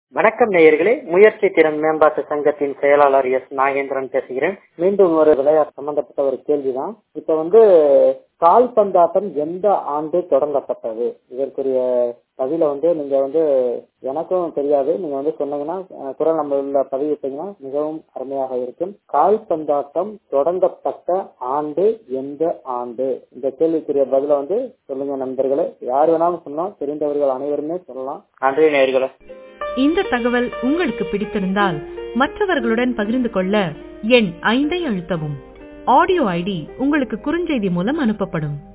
வணக்கம் நேயர்களே முயற்சி திறன் மேம்பாட்டு சங்கத்தின் செயலாளர் எஸ் நாகேந்திரன் பேசுகிறேன் மீண்டும் ஒரு விளையாட்டு சம்பந்தப்பட்ட ஒரு கேள்விதான் இப்ப வந்து கால்பந்தாட்டம் எந்த ஆண்டு தொடங்கப்பட்டது இதற்குரிய பதில வந்து நீங்க வந்து எனக்கும் தெரியாது நீங்க வந்து சொன்னீங்கன்னா அஹ், குரல் நம்பர்ல பதிவிட்டீங்கன்னா மிகவும் அருமையாக இருக்கும் கால்பந்தாட்டம் தொடங்கப்பட்ட ஆண்டு எந்த ஆண்டு இந்த கேள்விக்குரிய பதில வந்து சொல்லுங்க நண்பர்களே யார் வேணாலும் சொன்னா தெரிந்தவர்கள் அனைவருமே சொல்லலாம் நன்றி நேயர்களே இந்த தகவல் உங்களுக்கு பிடித்திருந்தால் மற்றவர்களுடன் பகிர்ந்து கொள்ள எண் ஐந்தை அழுத்தவும் ஆடியோ ஐடி உங்களுக்கு குறுஞ்செய்தி மூலம் அனுப்பப்படும்